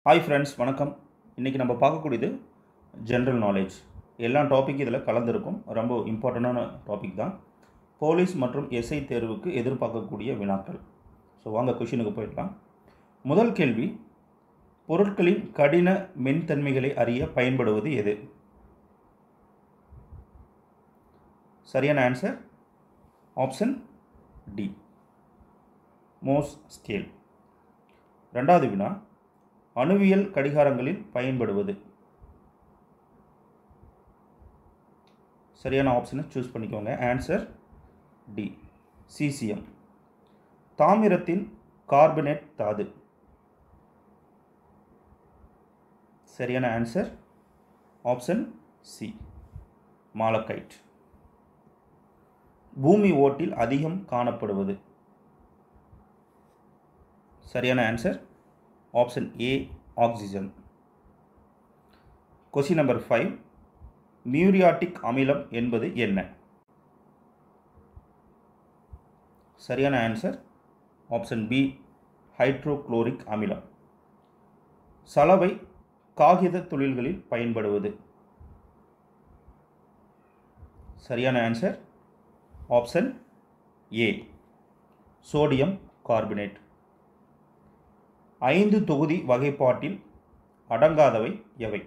hi friends வணக்கம் இன்றைக்கி நம்ம பார்க்கக்கூடியது ஜென்ரல் நாலேஜ் எல்லா டாபிக் இதில் கலந்துருக்கும் ரொம்ப இம்பார்ட்டண்டான டாபிக் தான் போலீஸ் மற்றும் எஸ்ஐ தேர்வுக்கு எதிர்பார்க்கக்கூடிய வினாக்கள் ஸோ வாங்க கொஷினுக்கு போயிடலாம் முதல் கேள்வி பொருட்களின் கடின மென்தன்மைகளை அறிய பயன்படுவது எது சரியான answer option D Mohs scale ரெண்டாவது வினா அணுவியல் கடிகாரங்களில் பயன்படுவது சரியான ஆப்ஷனை சூஸ் பண்ணிக்கோங்க ஆன்சர் டி சிசிஎம் தாமிரத்தின் கார்பனேட் தாது சரியான ஆன்சர் ஆப்ஷன் சி மாலக்கைட் பூமி ஓட்டில் அதிகம் காணப்படுவது சரியான answer option A oxygen question number five muriatic அமிலம் என்பது என்ன சரியான ஆன்சர் ஆப்ஷன் பி ஹைட்ரோக்ளோரிக் அமிலம் சலவை காகித தொழில்களில் பயன்படுவது சரியான answer option A sodium carbonate ஐந்து தொகுதி வகைப்பாட்டில் அடங்காதவை எவை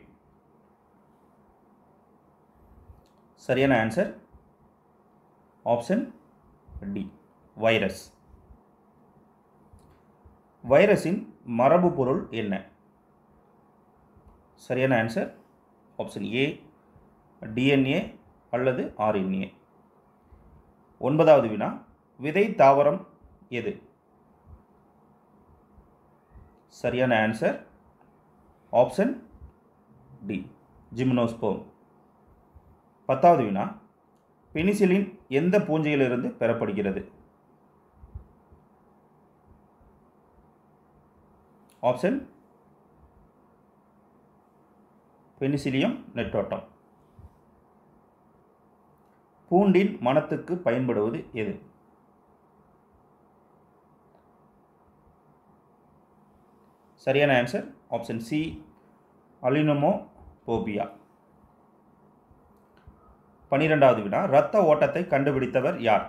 சரியான ஆன்சர் ஆப்ஷன் டி வைரஸ் வைரஸின் மரபு பொருள் என்ன சரியான ஆன்சர் ஆப்ஷன் ஏ டிஎன்ஏ அல்லது ஆர்என்ஏ ஒன்பதாவது வினா விதை தாவரம் எது சரியான ஆன்சர் ஆப்ஷன் டி ஜிம்னோஸ்போம் பத்தாவது வினா பெனிசிலின் எந்த பூஞ்சையிலிருந்து பெறப்படுகிறது ஆப்ஷன் பெனிசிலியம் நெட்டோட்டம் பூண்டின் மனத்துக்கு பயன்படுவது எது சரியான ஆன்சர் ஆப்ஷன் சி அலினமோ போபியா பனிரெண்டாவது வினா இரத்த ஓட்டத்தை கண்டுபிடித்தவர் யார்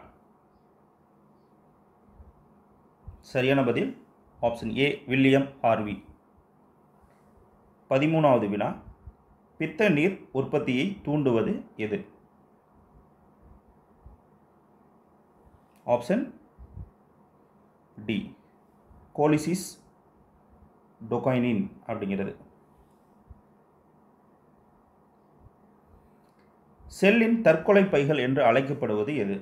சரியான பதில் ஆப்ஷன் ஏ வில்லியம் ஹார்வி பதிமூணாவது வினா பித்த நீர் உற்பத்தியை தூண்டுவது எது ஆப்ஷன் டி கோலிசிஸ் டொகைனின் அப்படிங்கிறது செல்லின் தற்கொலை பைகள் என்று அழைக்கப்படுவது எது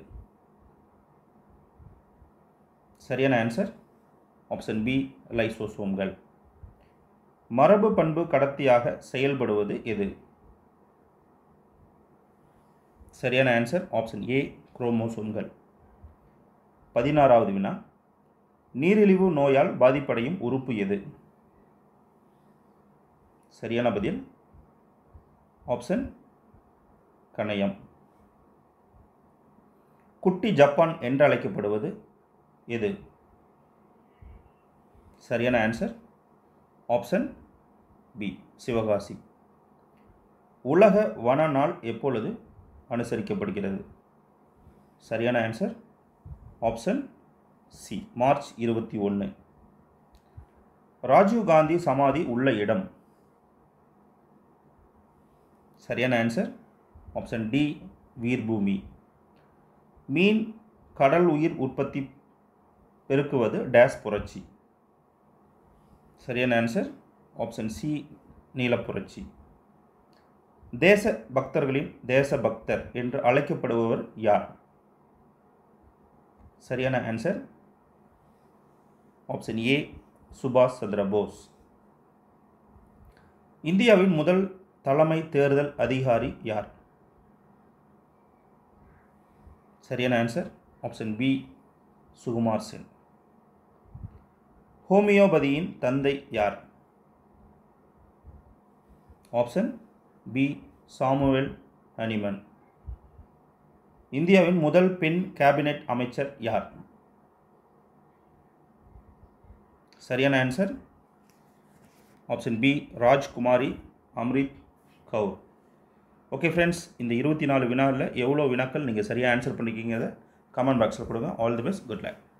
சரியான ஆன்சர் ஆப்ஷன் பி லைசோசோம்கள் மரபு பண்பு கடத்தியாக செயல்படுவது எது சரியான ஆன்சர் ஆப்ஷன் ஏ குரோமோசோம்கள் பதினாறாவது வினா நீரிழிவு நோயால் பாதிப்படையும் உறுப்பு எது சரியான பதில் ஆப்ஷன் கணையம் குட்டி ஜப்பான் என்று அழைக்கப்படுவது எது சரியான ஆன்சர் ஆப்ஷன் பி சிவகாசி உலக வன நாள் எப்பொழுது அனுசரிக்கப்படுகிறது சரியான ஆன்சர் ஆப்ஷன் சி மார்ச் இருபத்தி ஒன்று ராஜீவ்காந்தி சமாதி உள்ள இடம் சரியான ஆன்சர் ஆப்ஷன் டி வீர்பூமி மீன் கடல் உயிர் உற்பத்தி பெருக்குவது டேஸ் புரட்சி சரியான ஆன்சர் ஆப்ஷன் சி நீலப்புரட்சி தேச பக்தர்களின் தேச பக்தர் என்று அழைக்கப்படுபவர் யார் சரியான ஆன்சர் ஆப்ஷன் ஏ சுபாஷ் சந்திர போஸ் இந்தியாவின் முதல் தலைமை தேர்தல் அதிகாரி யார் சரியான answer option B Sukumar Sen ஹோமியோபதியின் தந்தை யார் ஆப்ஷன் பி சாமுவேல் ஹனிமன் இந்தியாவின் முதல் பெண் கேபினெட் அமைச்சர் யார் சரியான answer option B Rajkumari Amrit Kaur okay friends இந்த இருபத்தி நாலு வினாவில் எவ்வளோ வினாக்கள் நீங்கள் சரியாக ஆன்சர் பண்ணிக்கிங்கிறத கமெண்ட் பாக்ஸில் கொடுங்க all the best good luck